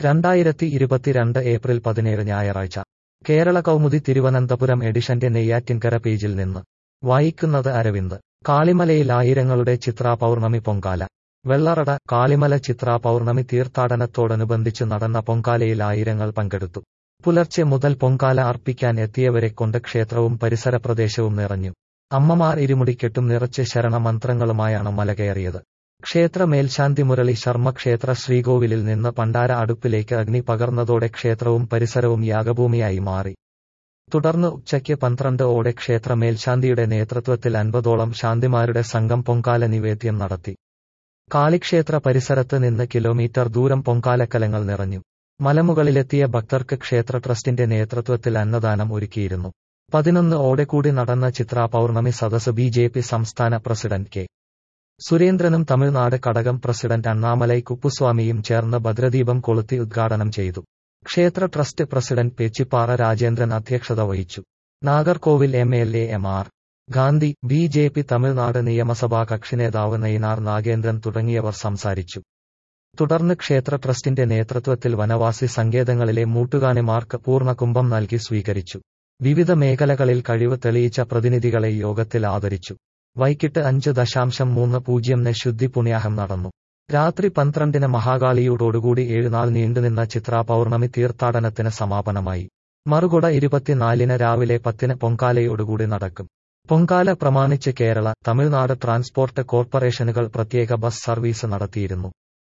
രണ്ടായിരത്തി ഇരുപത്തിരണ്ട് ഏപ്രിൽ പതിനേഴ് ഞായറാഴ്ച കേരള കൗമുദി തിരുവനന്തപുരം എഡിഷന്റെ നെയ്യാറ്റിൻകര പേജിൽ നിന്ന് വായിക്കുന്നത് അരവിന്ദ് കാളിമലയിൽ ആയിരങ്ങളുടെ ചിത്രാ പൗർണമി പൊങ്കാല വെള്ളറട കാളിമല ചിത്രാ പൗർണമി തീർത്ഥാടനത്തോടനുബന്ധിച്ച് നടന്ന പൊങ്കാലയിൽ ആയിരങ്ങൾ പങ്കെടുത്തു പുലർച്ചെ മുതൽ പൊങ്കാല അർപ്പിക്കാൻ എത്തിയവരെ കൊണ്ട് ക്ഷേത്രവും പരിസര പ്രദേശവും നിറഞ്ഞു അമ്മമാർ ഇരുമുടിക്കെട്ടും നിറച്ച് ശരണമന്ത്രങ്ങളുമായാണ് മലകയറിയത് ക്ഷേത്ര മേൽശാന്തി മുരളി ശർമ്മ ക്ഷേത്ര ശ്രീകോവിലിൽ നിന്ന് പണ്ടാര അടുപ്പിലേക്ക് അഗ്നി പകർന്നതോടെ ക്ഷേത്രവും പരിസരവും യാഗഭൂമിയായി മാറി തുടർന്ന് ഉച്ചയ്ക്ക് പന്ത്രണ്ട് ഓടെ ക്ഷേത്ര മേൽശാന്തിയുടെ നേതൃത്വത്തിൽ അൻപതോളം ശാന്തിമാരുടെ സംഘം പൊങ്കാല നിവേദ്യം നടത്തി കാളിക്ഷേത്ര പരിസരത്ത് നിന്ന് കിലോമീറ്റർ ദൂരം പൊങ്കാലക്കലങ്ങൾ നിറഞ്ഞു മലമുകളിലെത്തിയ ഭക്തർക്ക് ക്ഷേത്ര ട്രസ്റ്റിന്റെ നേതൃത്വത്തിൽ അന്നദാനം ഒരുക്കിയിരുന്നു പതിനൊന്ന് ഓടെ കൂടി നടന്ന ചിത്രാ പൗർണമി സദസ് ബി ജെ പി സംസ്ഥാന പ്രസിഡന്റ് കെ സുരേന്ദ്രനും തമിഴ്നാട് കടകം പ്രസിഡന്റ് അണ്ണാമലൈ കുപ്പുസ്വാമിയും ചേർന്ന് ഭദ്രദീപം കൊളുത്തി ഉദ്ഘാടനം ചെയ്തു ക്ഷേത്ര ട്രസ്റ്റ് പ്രസിഡന്റ് പേച്ചിപ്പാറ രാജേന്ദ്രൻ അധ്യക്ഷത വഹിച്ചു Nagercoil M L A M R Gandhi B J P Tamil Nadu നിയമസഭാ കക്ഷിനേതാവ് നയിനാർ നാഗേന്ദ്രൻ തുടങ്ങിയവർ സംസാരിച്ചു തുടർന്ന് ക്ഷേത്ര ട്രസ്റ്റിന്റെ നേതൃത്വത്തിൽ വനവാസി സങ്കേതങ്ങളിലെ മൂട്ടുകാണിമാർക്ക് പൂർണ്ണകുംഭം നൽകി സ്വീകരിച്ചു വിവിധ മേഖലകളിൽ കഴിവ് തെളിയിച്ച പ്രതിനിധികളെ യോഗത്തിൽ ആദരിച്ചു വൈകിട്ട് അഞ്ച് ദശാംശം മൂന്ന് പൂജ്യം ശുദ്ധി പുണ്യാഹം നടന്നു രാത്രി പന്ത്രണ്ടിന് മഹാകാളിയോടോടുകൂടി ഏഴുനാൾ നീണ്ടുനിന്ന ചിത്രാ പൗർണമി തീർത്ഥാടനത്തിന് സമാപനമായി മറുകുട ഇരുപത്തിനാലിന് രാവിലെ പത്തിന് പൊങ്കാലയോടുകൂടി നടക്കും പൊങ്കാല പ്രമാണിച്ച് കേരള തമിഴ്നാട് ട്രാൻസ്പോർട്ട് കോർപ്പറേഷനുകൾ പ്രത്യേക ബസ് സർവീസ് നടത്തിയിരുന്നു